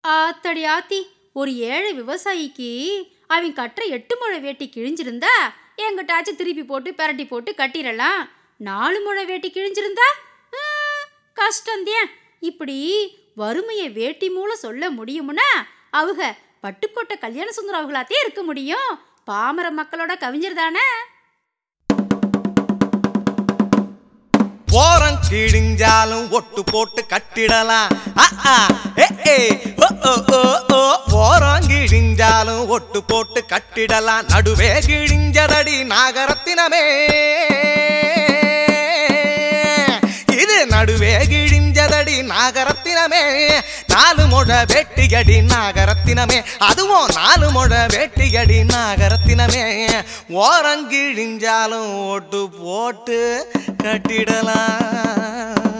ஆத்தடி ஆத்தி ஒரு ஏழை விவசாயிக்கு அவன் கட்டுற எட்டு முழ வேட்டி கிழிஞ்சிருந்தா எங்கிட்டாச்சும் திருப்பி போட்டு பெரட்டி போட்டு கட்டிடலாம் நாலு முழ வேட்டி கிழிஞ்சிருந்தா ஆ, கஷ்டந்தேன் இப்படி வறுமையை வேட்டி மூலம் சொல்ல முடியுமுன்னா அவங்க பட்டுக்கோட்டை கல்யாண சுந்தரம் அவங்களாத்தே இருக்க முடியும் பாமர மக்களோட கவிஞர் தானே ஓரம் கிழிஞ்சாலும் ஒட்டு போட்டு கட்டிடலாம் ஆ, ஆ, ஏ, ஏ, ஓ, ஓ, ஓ, ஓ. ஓரம் கிழிஞ்சாலும் ஒட்டு போட்டு கட்டிடலாம் நடுவே கிழிஞ்சதடி நாகரத்தினமே இது நடுவே கிழிஞ்சதடி நாகரத்தினமே நாலு முழ வெட்டியடி நாகரத்தினமே அதுவும் நாலு முழ வெட்டியடி நாகரத்தினமே ஓரம் கிழிஞ்சாலும் ஒட்டு போட்டு கட்டிடலாம்